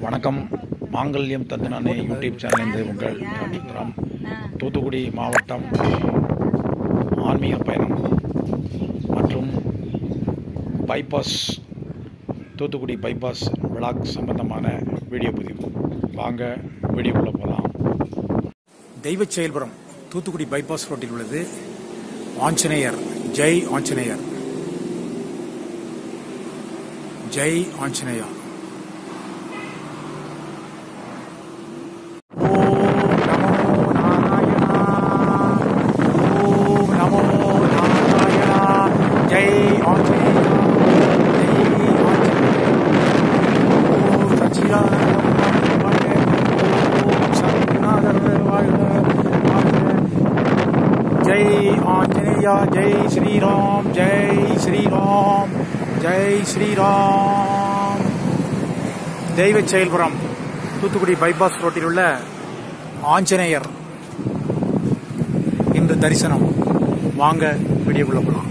வணக்கம் மாங்கல்யம் தந்துனானே யூடியூப் சேனலிருந்து உங்கள் ராம் தூத்துக்குடி மாவட்டம் ஆன்மீக பயணம் மற்றும் பைபாஸ் தூத்துக்குடி பைபாஸ் விளாக் சம்பந்தமான வீடியோ பதிவு வாங்க வீடியோக்குள்ளே போகலாம் தெய்வ செயல்புரம் தூத்துக்குடி பைபாஸ் ரோட்டில் உள்ளது ஆஞ்சநேயர் ஜெய் ஆஞ்சநேயர் ஜெய் ஆஞ்சநேயா ஓம் நமோ நாராயணா ஜெய் ஆஞ்சநேயா ஜெய் ஆஞ்சநேயா ஓம் சச்சிதானந்தம் ஓம் சத்யநாதர் வாழ்க ஜெய் ஆஞ்சநேயா ஜெய் ஸ்ரீராம் ஜெய் ஸ்ரீராம் ஜெய் ஸ்ரீராம் தெய்வ செயல்புரம் தூத்துக்குடி பைபாஸ் ரோட்டில் உள்ள ஆஞ்சநேயர் இன்று தரிசனம் வாங்க வீடியோக்குள்ள போகலாம்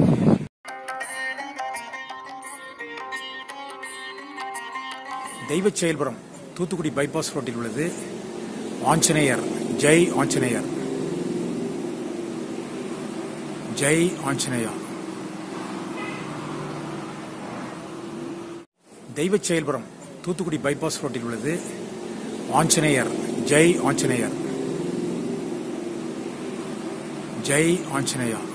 தெய்வ செயல்புரம் தூத்துக்குடி பைபாஸ் ரோட்டில் உள்ளது ஆஞ்சநேயர் ஜெய் ஆஞ்சநேயர் ஜெய் ஆஞ்சநேயா தெய்வ செயல்புரம் தூத்துக்குடி பைபாஸ் ரோட்டில் உள்ளது ஆஞ்சநேயர் ஜெய் ஆஞ்சநேயர் ஜெய் ஆஞ்சநேயா